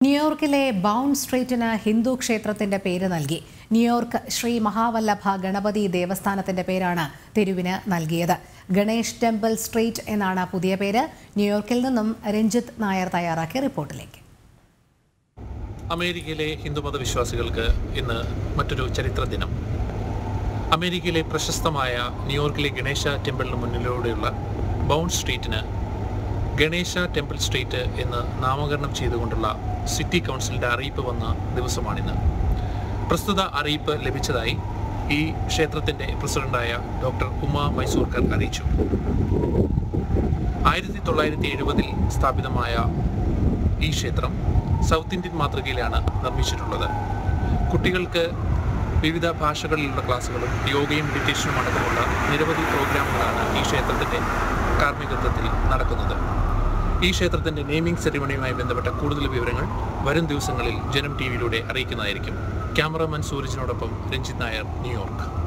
ന്യൂയോർക്കിലെ ബൗണ്ട് സ്ട്രീറ്റിന് ഹിന്ദു ക്ഷേത്രത്തിന്റെ പേര് നൽകി ന്യൂയോർക്ക് ശ്രീ മഹാവല്ലഭ ഗണപതി ദേവസ്ഥാനത്തിന്റെ പേരാണ് തെരുവിന് നൽകിയത് ഗണേഷ് ടെമ്പിൾ സ്ട്രീറ്റ് എന്നാണ് പുതിയ പേര് ന്യൂയോർക്കിൽ നിന്നും രഞ്ജിത്ത് നായർ തയ്യാറാക്കിയ റിപ്പോർട്ടിലേക്ക് അമേരിക്കയിലെ ഹിന്ദുമത വിശ്വാസികൾക്ക് ഇന്ന് മറ്റൊരു ചരിത്ര ദിനം അമേരിക്കയിലെ പ്രശസ്തമായ ന്യൂയോർക്കിലെ ഗണേശ ടെമ്പിളിന് മുന്നിലൂടെയുള്ള ബൗണ്ട് സ്ട്രീറ്റിന് ഗണേശ ടെമ്പിൾ സ്ട്രീറ്റ് എന്ന് നാമകരണം ചെയ്തുകൊണ്ടുള്ള സിറ്റി കൗൺസിലിന്റെ അറിയിപ്പ് വന്ന ദിവസമാണിന്ന് പ്രസ്തുത അറിയിപ്പ് ലഭിച്ചതായി ഈ ക്ഷേത്രത്തിന്റെ പ്രസിഡന്റായ ഡോക്ടർ ഉമ മൈസൂർക്കർ അറിയിച്ചു ആയിരത്തി തൊള്ളായിരത്തി എഴുപതിൽ സ്ഥാപിതമായ ഈ ക്ഷേത്രം സൗത്ത് ഇന്ത്യൻ മാതൃകയിലാണ് നിർമ്മിച്ചിട്ടുള്ളത് കുട്ടികൾക്ക് വിവിധ ഭാഷകളിലുള്ള ക്ലാസ്സുകളും യോഗയും മെഡിറ്റേഷനും അടക്കമുള്ള നിരവധി പ്രോഗ്രാമുകളാണ് ഈ ക്ഷേത്രത്തിൻ്റെ കാർമ്മികത്വത്തിൽ നടക്കുന്നത് ഈ ക്ഷേത്രത്തിൻ്റെ നെയിമിംഗ് സെറിമണിയുമായി ബന്ധപ്പെട്ട കൂടുതൽ വിവരങ്ങൾ വരും ദിവസങ്ങളിൽ ജനം ടി വിയിലൂടെ അറിയിക്കുന്നതായിരിക്കും ക്യാമറമാൻ സൂരജിനോടൊപ്പം രഞ്ജിത് നായർ ന്യൂയോർക്ക്